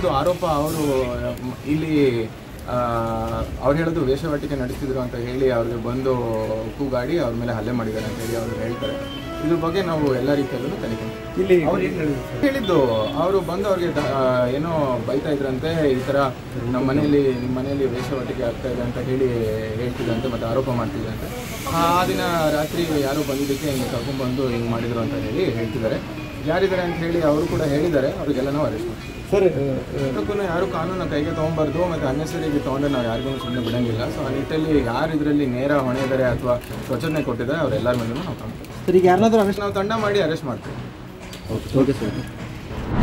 ಆರೋಪ ಅವರು ಇಲ್ಲಿ ಆ, ಅವ್ರು ಹೇಳೋದು ವೇಷವಾಟಿಕೆ ನಡೆಸಿದ್ರು ಅಂತ ಹೇಳಿ ಅವ್ರಿಗೆ ಬಂದು ಕೂಗಾಡಿ ಅವ್ರ ಮೇಲೆ ಹಲ್ಲೆ ಮಾಡಿದ್ದಾರೆ ಅಂತ ಹೇಳಿ ಅವರು ಹೇಳ್ತಾರೆ ಇದ್ರ ಬಗ್ಗೆ ನಾವು ಎಲ್ಲ ರೀತಿಯಲ್ಲೂ ತನಿಖೆ ಮಾಡ್ತೀವಿ. ಇಲ್ಲಿ ಅವ್ರು ಏನು ಹೇಳಿದ್ರು ಹೇಳಿದ್ದು ಅವರು ಬಂದು ಅವ್ರಿಗೆ ದ- ಆ, ಏನೋ ಬೈತಾ ಇದ್ರಂತೆ ಈ ಥರ ನಮ್ಮ ಮನೆಯಲ್ಲಿ ನಿಮ್ಮ ಮನೆಯಲ್ಲಿ ವೇಷವಾಟಿಕೆ ಆಗ್ತಾ ಇದೆ ಅಂತ ಹೇಳಿ ಹೇಳ್ತಿದ್ದಂತೆ ಮತ್ತು ಆರೋಪ ಮಾಡ್ತಿದ್ದಂತೆ ಆ ದಿನ ರಾತ್ರಿ ಯಾರೋ ಬಂದಿದ್ದಕ್ಕೆ ಹಿಂಗೆ ಕರ್ಕೊಂಡ್ಬಂದು ಹಿಂಗೆ ಮಾಡಿದ್ರು ಅಂತ ಹೇಳಿ ಹೇಳ್ತಿದ್ದಾರೆ ಯಾರಿದ್ದಾರೆ ಅಂತ ಹೇಳಿ ಅವರು ಕೂಡ ಹೇಳಿದ್ದಾರೆ ಅವ್ರಿಗೆಲ್ಲ ನಾವು ಅರೆಸ್ಟ್ ಮಾಡ್ತೀವಿ ಸರ್ ಅದಕ್ಕೂ ಯಾರು ಕಾನೂನು ಕೈಗೆ ತೊಗೊಂಬಾರ್ದು ಮತ್ತು ಅನ್ನೆಸರಿಗೆ ತೊಗೊಂಡ್ರೆ ನಾವು ಯಾರಿಗೂ ಸುಮ್ಮನೆ ಬಿಡಂಗಿಲ್ಲ ಸೊ ಆ ನಿಟ್ಟಲ್ಲಿ ಯಾರು ಇದರಲ್ಲಿ ನೇರ ಹೊಣೆ ಇದ್ದಾರೆ ಅಥವಾ ಸ್ವಚ್ಛನೆ ಕೊಟ್ಟಿದ್ದಾರೆ ಅವರೆಲ್ಲರ ಮೇಲೂ ನಾವು ಕಾಣ್ತೀವಿ ಸರ್ ಈಗ ಯಾರನ್ನಾದ್ರೂ ಅರೆಸ್ಟ್ ನಾವು ತಂಡ ಮಾಡಿ ಅರೆಸ್ಟ್ ಮಾಡ್ತೀವಿ ಓಕೆ ಸರ್